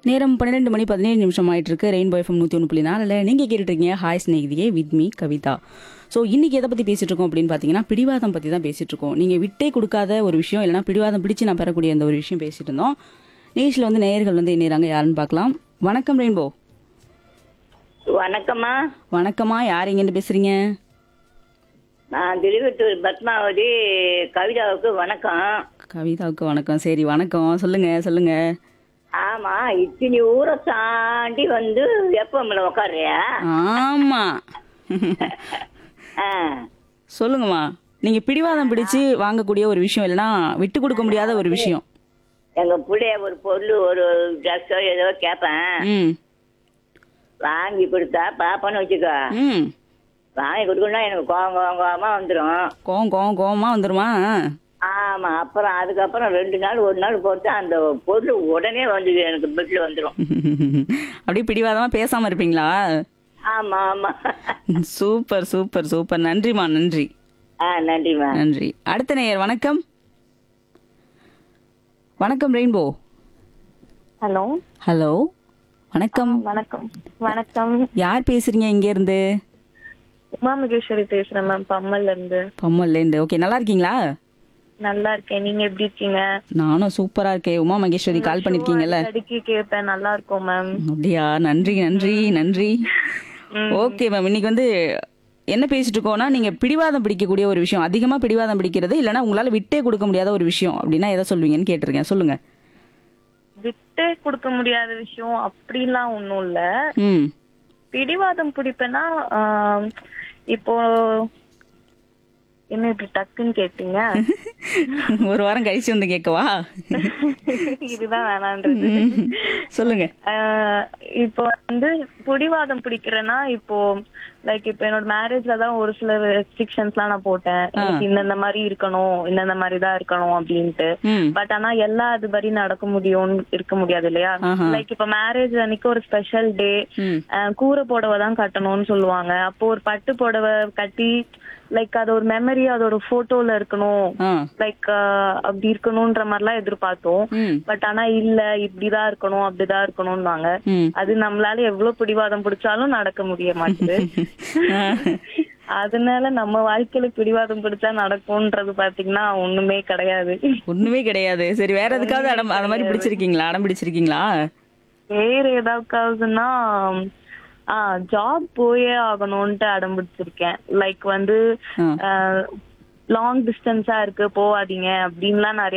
நேரம் பன்னிரெண்டு மணி பதினேழு நிமிஷம் ஆயிட்டு இருக்கு ரெயின்போ எஃப்எம் நூற்றி ஒன்று புள்ளி நாலில் நீங்கள் கேட்டுட்ருக்கீங்க ஹாய் ஸ்நேகிதியே வித் மீ கவிதா ஸோ இன்னைக்கு எதை பற்றி பேசிட்டு இருக்கோம் அப்படின்னு பார்த்தீங்கன்னா பிடிவாதம் பற்றி தான் பேசிட்டு இருக்கோம் நீங்கள் விட்டே கொடுக்காத ஒரு விஷயம் இல்லைனா பிடிவாதம் பிடிச்சு நான் பெறக்கூடிய அந்த ஒரு விஷயம் பேசிட்டு இருந்தோம் நிகழ்ச்சியில் வந்து நேயர்கள் வந்து இணையறாங்க யாருன்னு பார்க்கலாம் வணக்கம் ரெயின்போ வணக்கம்மா வணக்கம்மா யார் எங்கேருந்து பேசுறீங்க நான் திருவத்தூர் பத்மாவதி கவிதாவுக்கு வணக்கம் கவிதாவுக்கு வணக்கம் சரி வணக்கம் சொல்லுங்க சொல்லுங்க ஆமா இத்தனி ஊரை தாண்டி வந்து எப்பம்ல உக்காடுறியா ஆமா ஆ, சொல்லுங்கம்மா நீங்க பிடிவாதம் பிடிச்சு வாங்கக்கூடிய ஒரு விஷயம் இல்லைன்னா விட்டு கொடுக்க முடியாத ஒரு விஷயம் எங்க பிள்ளைய ஒரு பொருள் ஒரு ட்ரெஸ்ஸோ ஏதோ கேட்பேன் ம் வாங்கி கொடுத்தா பாப்பான்னு வச்சுக்கோ ம் வாங்கி கொடுக்கணும்னா எனக்கு கோவம் கோவம் கோவமா வந்துடும் கோவம் கோவம் கோவமா வந்துருமா ஆமா அப்புறம் அதுக்கப்புறம் ரெண்டு நாள் ஒரு நாள் போட்டு அந்த பொருள் உடனே வந்து எனக்கு பெட்ல வந்துடும் அப்படியே பிடிவாதமா பேசாம இருப்பீங்களா ஆமா ஆமா சூப்பர் சூப்பர் சூப்பர் நன்றிம்மா நன்றி ஆ நன்றிம்மா நன்றி அடுத்த நேயர் வணக்கம் வணக்கம் ரெயின்போ ஹலோ ஹலோ வணக்கம் வணக்கம் வணக்கம் யார் பேசுறீங்க இங்க இருந்து உமா மகேஸ்வரி பேசுறேன் மேம் பம்மல்ல இருந்து பம்மல்ல இருந்து ஓகே நல்லா இருக்கீங்களா நல்லா இருக்கேன் நீங்க எப்படி இருக்கீங்க நானும் சூப்பரா இருக்கேன் உமா மகேஸ்வரி கால் பண்ணிருக்கீங்கல்ல அடிக்கடி கேட்பேன் நல்லா இருக்கும் மேம் அப்படியா நன்றி நன்றி நன்றி ஓகே மேம் இன்னைக்கு வந்து என்ன பேசிட்டு இருக்கோம்னா நீங்க பிடிவாதம் பிடிக்கக்கூடிய ஒரு விஷயம் அதிகமா பிடிவாதம் பிடிக்கிறது இல்லைன்னா உங்களால விட்டே கொடுக்க முடியாத ஒரு விஷயம் அப்படின்னா எதை சொல்வீங்கன்னு கேட்டிருக்கேன் சொல்லுங்க விட்டே கொடுக்க முடியாத விஷயம் அப்படிலாம் ஒண்ணும் இல்ல ம் பிடிவாதம் பிடிப்பேன்னா ஆம், இப்போ என்ன இப்படி டக்குன்னு கேட்டீங்க ஒரு வாரம் கழிச்சு வந்து கேட்கவா இதுதான் வேணான்றது சொல்லுங்க ஆஹ் இப்போ வந்து பிடிவாதம் பிடிக்கிறேன்னா இப்போ லைக் இப்போ என்னோட மேரேஜ்ல தான் ஒரு சில ரெஸ்ட்ரிக்ஷன்ஸ்லாம் நான் போட்டேன் எனக்கு இந்தந்த மாதிரி இருக்கணும் இந்தந்த மாதிரி தான் இருக்கணும் அப்படின்ட்டு ம் பட் ஆனா எல்லா அது படி நடக்க முடியும்னு இருக்க முடியாது இல்லையா ஆஹா. லைக் இப்ப மேரேஜ் அன்னைக்கு ஒரு ஸ்பெஷல் டே ம் கூரை புடவை தான் கட்டணும்னு சொல்லுவாங்க அப்போ ஒரு பட்டு புடவை கட்டி லைக் அது ஒரு மெமரி அதோட போட்டோல இருக்கணும் ஆ லைக் அப்படி இருக்கணும்ன்ற மாதிரிலாம் எதிர்பார்த்தோம் ம் பட் ஆனா இல்ல இப்படிதான் இருக்கணும் அப்படிதான் இருக்கணும்னாங்க ம் அது நம்மளால எவ்வளவு பிடிவாதம் பிடிச்சாலும் நடக்க முடிய மாட்டுது ஆ. அதனால நம்ம வாழ்க்கையில பிடிவாதம் பிடிச்சா நடக்கும்ன்றது பாத்தீங்கன்னா ஒண்ணுமே கிடையாது ஒண்ணுமே கிடையாது சரி வேற எதுக்காவது அடம் அந்த மாதிரி பிடிச்சிருக்கீங்களா அடம் பிடிச்சிருக்கீங்களா வேற ஏதாவதுன்னா ஆ ஜாப் போயே ஆகணும்ட்டு அடம் பிடிச்சிருக்கேன் லைக் வந்து ஆ லாங் டிஸ்டன்ஸா இருக்கு போகாதீங்க அப்படின்லாம் நிறைய